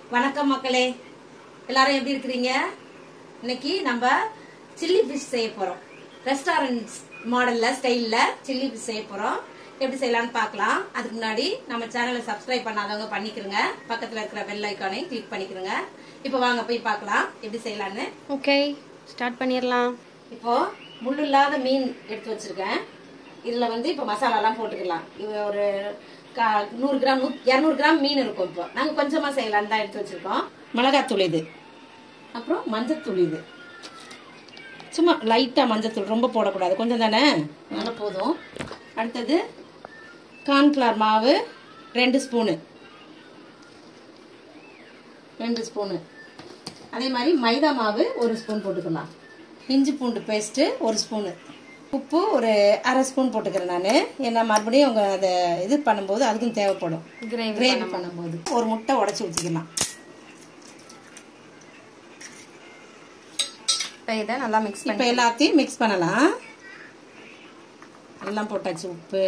வணக்கம் மக்களே எல்லாரும் எப்படி இருக்கிறீங்க இன்னைக்கு நம்ம சில்லி ஃபிஷ் செய்ய போறோம் ரெஸ்டாரண்ட் மாடல்ல ஸ்டைல்ல சில்லி ஃபிஷ் செய்ய போறோம் எப்படி செய்யலாம்னு பார்க்கலாம் அதுக்கு முன்னாடி நம்ம சேனலை சப்ஸ்கிரைப் பண்ணாதவங்க பண்ணிக்கிறங்க பக்கத்துல இருக்கிற பெல் ஐக்கானை கிளிக் பண்ணிக்கிறங்க இப்போ வாங்க போய் பார்க்கலாம் எப்படி செய்யலாம்னு ஓகே ஸ்டார்ட் பண்ணிடலாம் இப்போ முள்ளு இல்லாத மீன் எடுத்து வச்சிருக்கேன் இதுல வந்து இப்போ மசாலாலாம் போட்டுக்கலாம் இது ஒரு கா- நூறு கிராம் நூ- இருநூறு கிராம் மீன் இருக்கும் இப்போ நாங்க கொஞ்சமா செய்யலாம்னு தான் எடுத்து வச்சிருக்கோம் மிளகாத்தூள் இது அப்புறம் மஞ்சத்தூள் இது சும்மா லைட்டா மஞ்சத்தூள் ரொம்ப போடக்கூடாது கொஞ்சம் தானே நல்லா போதும் அடுத்தது கார்ன்ஃபிளவர் மாவு ரெண்டு ஸ்பூனு ரெண்டு ஸ்பூனு அதே மாதிரி மைதா மாவு ஒரு ஸ்பூன் போட்டுக்கலாம் இஞ்சி பூண்டு பேஸ்ட்டு ஒரு ஸ்பூனு உப்பு ஒரு அரை ஸ்பூன் போட்டுக்கிறேன் நான் ஏன்னா மறுபடியும் அவங்க அதை இது பண்ணும்போது அதுக்கும் தேவைப்படும் கிரேவி கிரேவி பண்ணும்போது ஒரு முட்டை உடச்சி ஊற்றிக்கலாம் இப்போ இதை நல்லா மிக்ஸ் இப்போ பண்ணி எல்லாத்தையும் மிக்ஸ் பண்ணலாம் எல்லாம் போட்டாச்சு உப்பு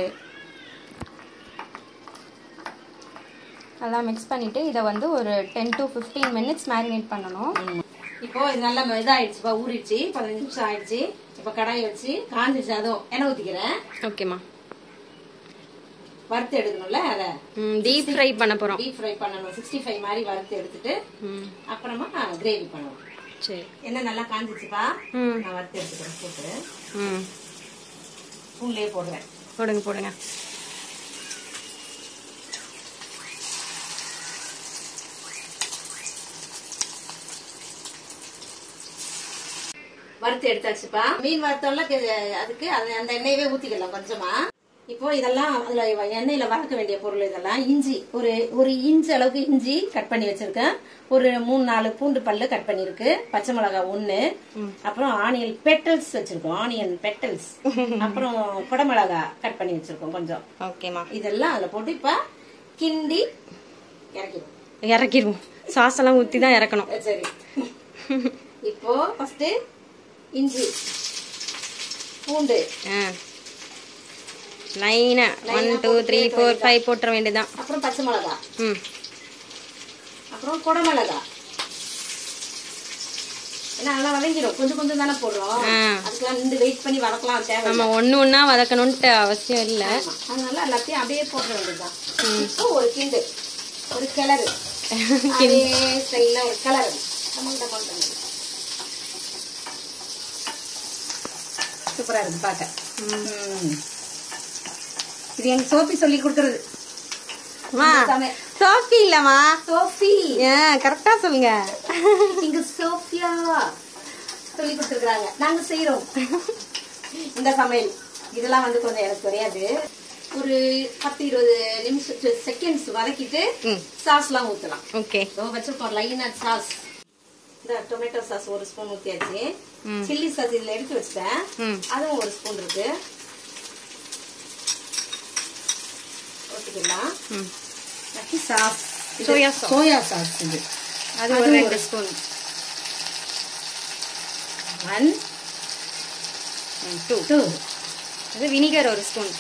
நல்லா மிக்ஸ் பண்ணிட்டு இதை வந்து ஒரு ten to fifteen minutes marinate பண்ணணும் இப்போ இது நல்லா இதாயிடுச்சுப்பா ஊறிடுச்சு பதினஞ்சு நிமிஷம் ஆயிடுச்சு இப்போ கடாயை வச்சு காஞ்சிச்சு அதுவும் எண்ணெய் ஊற்றிக்கிறேன் ஓகேம்மா வறுத்து எடுக்கணும்ல அதை டீப் ஃப்ரை பண்ண போகிறோம் டீப் ஃப்ரை பண்ணணும் சிக்ஸ்டி ஃபைவ் மாதிரி வறுத்து எடுத்துட்டு ம் அப்புறமா கிரேவி பண்ணுவோம் சரி என்ன நல்லா காஞ்சிச்சுப்பா ம் நான் வறுத்து எடுத்துக்கிறேன் போட்டு ம் ஸ்பூன்லேயே போடுறேன் போடுங்க போடுங்க வறுத்து எடுத்தாச்சுப்பா மீன் வறுத்தோம்ல கே- அதுக்கு அது- அந்த எண்ணெயவே ஊத்திக்கலாம் கொஞ்சமா இப்போ இதெல்லாம் அதுல எண்ணெயில வறுக்க வேண்டிய பொருள் இதெல்லாம் இஞ்சி ஒரு ஒரு இன்ச் அளவுக்கு இஞ்சி கட் பண்ணி வச்சிருக்கேன் ஒரு மூணு நாலு பூண்டு பல்லு கட் பண்ணிருக்கு பச்சை மிளகாய் ஒண்ணு அப்புறம் ஆனியன் பெட்டல்ஸ் வச்சிருக்கோம் ஆனியன் பெட்டல்ஸ் அப்புறம் குடமிளகாய் கட் பண்ணி வச்சிருக்கோம் கொஞ்சம் ஓகேம்மா இதெல்லாம் அதுல போட்டு இப்ப கிண்டி இறக்கிடும் இறக்கிடுவோம் சாஸ் எல்லாம் ஊற்றி தான் இறக்கணும் சரி இப்போ ஃபர்ஸ்ட் இஞ்சி பூண்டு ஆ லைனா one two three four five போட்டுற வேண்டியதுதான் அப்புறம் பச்சை மிளகா ம் அப்புறம் குடமிளகா ஏன்னா நல்லா வதங்கிடும் கொஞ்சம் கொஞ்சம் தானே போடுறோம் ஆ. அதுக்கெல்லாம் நின்று வெயிட் பண்ணி வதக்கலாம் தேவை நம்ம ஒன்று ஒன்றா வதக்கணுன்ட்டு அவசியம் இல்லை ஆமா. அதனால எல்லாத்தையும் அப்படியே போட்டுற வேண்டியதுதான் இப்போ ஒரு கிண்டு ஒரு கிளறு அதே ஸ்டைல்ல ஒரு கிளறு டமல் டமல் டமல் சூப்பரா இருக்கு பார்க்க ம். இது எங்க சோப்பி சொல்லி கொடுக்கறது மா சமையல். சோஃபி இல்லம்மா சோஃபி ஏன் கரெக்டா சொல்லுங்க இங்க சோஃபியா சொல்லி கொடுத்துருக்காங்க நாங்க செய்யறோம் இந்த சமையல் இதெல்லாம் வந்து கொஞ்சம் எனக்கு தெரியாது ஒரு பத்து இருபது நிமிஷம் செகண்ட்ஸ் வதக்கிட்டு ம் சாஸ்லாம் ஊத்தலாம் ஓகே இதோ வச்சிருக்கோம் லைனா சாஸ் இந்த டொமேட்டோ சாஸ் ஒரு ஸ்பூன் ஊத்தியாச்சு ம். சில்லி சாஸ் இதுல எடுத்து வச்சிட்டேன் ம் அதுவும் ஒரு ஸ்பூன் இருக்கு ஊத்திக்கலாம் ம் sauce Soya sauce. Soya sauce இது அது ஒரு ரெண்டு ஸ்பூன் ஒன் டூ டூ அது வினிகர் ஒரு ஸ்பூன்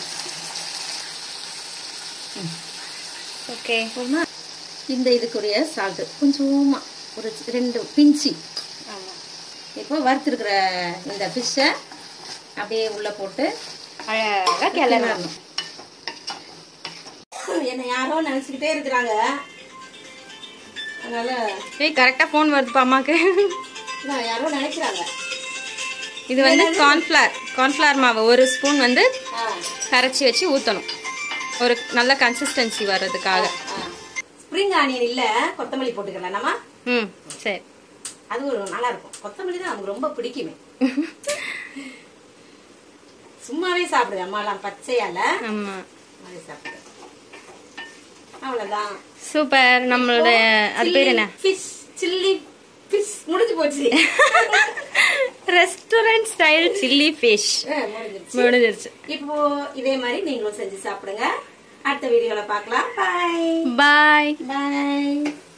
ஓகே இந்த இதுக்குரிய சால்ட் கொஞ்சமா ஒரு ரெண்டு பிஞ்சி ஆமாம் இப்போ வறுத்துருக்கிற இந்த ஃபிஷ்ஷை அப்படியே உள்ள போட்டு அழகாக கிளறணும் என்ன யாரோ நினைச்சுக்கிட்டே இருக்கிறாங்க அதனால ஏய் கரெக்டாக ஃபோன் வருதுப்பா அம்மாக்கு நான் யாரோ நினைக்கிறாங்க இது வந்து கார்ன்ஃப்ளவர் கார்ன்ஃப்ளவர் மாவு ஒரு ஸ்பூன் வந்து ஆ, கரைச்சி வச்சு ஊற்றணும் ஒரு நல்ல கன்சிஸ்டன்சி வர்றதுக்காக ஆ. ஸ்ப்ரிங் ஆனியன் இல்ல கொத்தமல்லி போட்டுக்கலாம் நம்ம ம் சரி அது ஒரு நல்லா இருக்கும் கொத்தமல்லி தான் நமக்கு ரொம்ப பிடிக்குமே சும்மாவே சாப்பிடுது அம்மாலாம் பச்சையால ஆமாம் சும்மாவே சாப்பிடுது அவ்வளவுதான் சூப்பர் நம்மளோட அது பேர் என்ன ஃபிஷ் சில்லி ஃபிஷ் முடிஞ்சு போச்சு ரெஸ்டாரண்ட் ஸ்டைல் சில்லி ஃபிஷ் ஆ, முடிஞ்சிருச்சு முடிஞ்சிருச்சு இப்போ இதே மாதிரி நீங்களும் செஞ்சு சாப்பிடுங்க அடுத்த வீடியோல பார்க்கலாம் பாய் பாய் பாய்